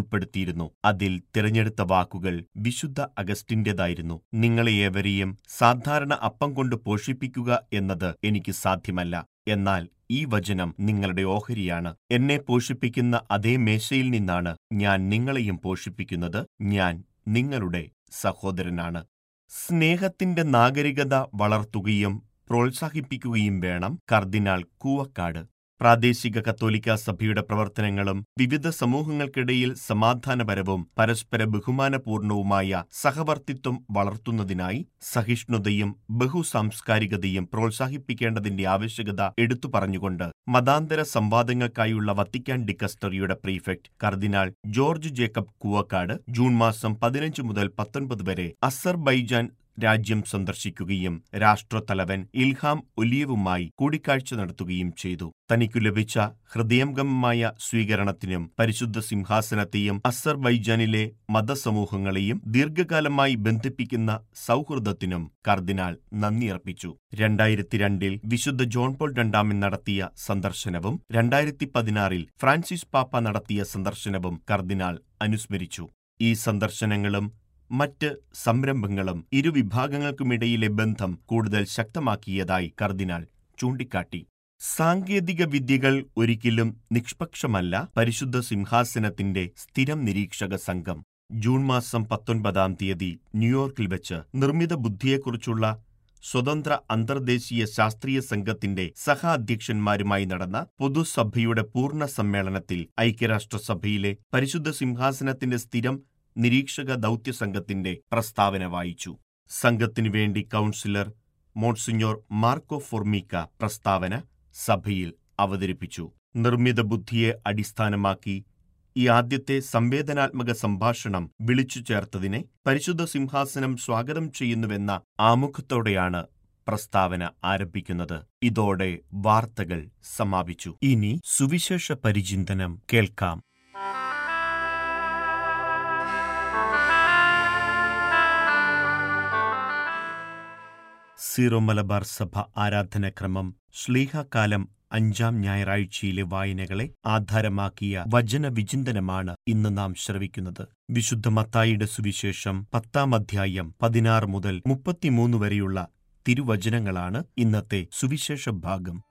ഉൾപ്പെടുത്തിയിരുന്നു അതിൽ തിരഞ്ഞെടുത്ത വാക്കുകൾ വിശുദ്ധ അഗസ്റ്റിന്റേതായിരുന്നു നിങ്ങളെ ഏവരെയും സാധാരണ അപ്പം കൊണ്ട് പോഷിപ്പിക്കുക എന്നത് എനിക്ക് സാധ്യമല്ല എന്നാൽ ഈ വചനം നിങ്ങളുടെ ഓഹരിയാണ് എന്നെ പോഷിപ്പിക്കുന്ന അതേ മേശയിൽ നിന്നാണ് ഞാൻ നിങ്ങളെയും പോഷിപ്പിക്കുന്നത് ഞാൻ നിങ്ങളുടെ സഹോദരനാണ് സ്നേഹത്തിന്റെ നാഗരികത വളർത്തുകയും പ്രോത്സാഹിപ്പിക്കുകയും വേണം കർദിനാൾ കൂവക്കാട് പ്രാദേശിക കത്തോലിക്ക സഭയുടെ പ്രവർത്തനങ്ങളും വിവിധ സമൂഹങ്ങൾക്കിടയിൽ സമാധാനപരവും പരസ്പര ബഹുമാനപൂർണവുമായ സഹവർത്തിത്വം വളർത്തുന്നതിനായി സഹിഷ്ണുതയും ബഹുസാംസ്കാരികതയും പ്രോത്സാഹിപ്പിക്കേണ്ടതിന്റെ ആവശ്യകത എടുത്തു പറഞ്ഞുകൊണ്ട് മതാന്തര സംവാദങ്ങൾക്കായുള്ള വത്തിക്കാൻ ഡിക്കസ്റ്ററിയുടെ പ്രീഫെക്ട് കർദിനാൾ ജോർജ് ജേക്കബ് കൂവക്കാട് ജൂൺ മാസം പതിനഞ്ച് മുതൽ പത്തൊൻപത് വരെ അസർബൈജാൻ രാജ്യം സന്ദർശിക്കുകയും രാഷ്ട്രത്തലവൻ ഇൽഹാം ഒലിയവുമായി കൂടിക്കാഴ്ച നടത്തുകയും ചെയ്തു തനിക്കു ലഭിച്ച ഹൃദയംഗമമായ സ്വീകരണത്തിനും പരിശുദ്ധ സിംഹാസനത്തെയും അസർബൈജാനിലെ മതസമൂഹങ്ങളെയും ദീർഘകാലമായി ബന്ധിപ്പിക്കുന്ന സൗഹൃദത്തിനും കർദിനാൾ നന്ദിയർപ്പിച്ചു രണ്ടായിരത്തി രണ്ടിൽ വിശുദ്ധ ജോൺ പോൾ രണ്ടാമൻ നടത്തിയ സന്ദർശനവും രണ്ടായിരത്തി പതിനാറിൽ ഫ്രാൻസിസ് പാപ്പ നടത്തിയ സന്ദർശനവും കർദിനാൾ അനുസ്മരിച്ചു ഈ സന്ദർശനങ്ങളും മറ്റ് സംരംഭങ്ങളും ഇരുവിഭാഗങ്ങൾക്കുമിടയിലെ ബന്ധം കൂടുതൽ ശക്തമാക്കിയതായി കർദിനാൾ ചൂണ്ടിക്കാട്ടി സാങ്കേതിക വിദ്യകൾ ഒരിക്കലും നിഷ്പക്ഷമല്ല പരിശുദ്ധ സിംഹാസനത്തിന്റെ സ്ഥിരം നിരീക്ഷക സംഘം ജൂൺ മാസം പത്തൊൻപതാം തീയതി ന്യൂയോർക്കിൽ വെച്ച് നിർമ്മിത ബുദ്ധിയെക്കുറിച്ചുള്ള സ്വതന്ത്ര അന്തർദേശീയ ശാസ്ത്രീയ സംഘത്തിന്റെ സഹ അധ്യക്ഷന്മാരുമായി നടന്ന പൊതുസഭയുടെ പൂർണ്ണ സമ്മേളനത്തിൽ ഐക്യരാഷ്ട്രസഭയിലെ പരിശുദ്ധ സിംഹാസനത്തിന്റെ സ്ഥിരം നിരീക്ഷക ദൗത്യ സംഘത്തിന്റെ പ്രസ്താവന വായിച്ചു സംഘത്തിനു വേണ്ടി കൗൺസിലർ മോൺസിഞ്ഞോർ മാർക്കോ ഫോർമിക്ക പ്രസ്താവന സഭയിൽ അവതരിപ്പിച്ചു നിർമ്മിത ബുദ്ധിയെ അടിസ്ഥാനമാക്കി ഈ ആദ്യത്തെ സംവേദനാത്മക സംഭാഷണം വിളിച്ചു ചേർത്തതിനെ പരിശുദ്ധ സിംഹാസനം സ്വാഗതം ചെയ്യുന്നുവെന്ന ആമുഖത്തോടെയാണ് പ്രസ്താവന ആരംഭിക്കുന്നത് ഇതോടെ വാർത്തകൾ സമാപിച്ചു ഇനി സുവിശേഷ പരിചിന്തനം കേൾക്കാം സീറോ മലബാർ സഭ ആരാധനക്രമം ശ്ലീഹകാലം അഞ്ചാം ഞായറാഴ്ചയിലെ വായനകളെ ആധാരമാക്കിയ വചന വിചിന്തനമാണ് ഇന്ന് നാം ശ്രവിക്കുന്നത് വിശുദ്ധ മത്തായിയുടെ സുവിശേഷം പത്താം അധ്യായം പതിനാറ് മുതൽ മുപ്പത്തിമൂന്ന് വരെയുള്ള തിരുവചനങ്ങളാണ് ഇന്നത്തെ സുവിശേഷ ഭാഗം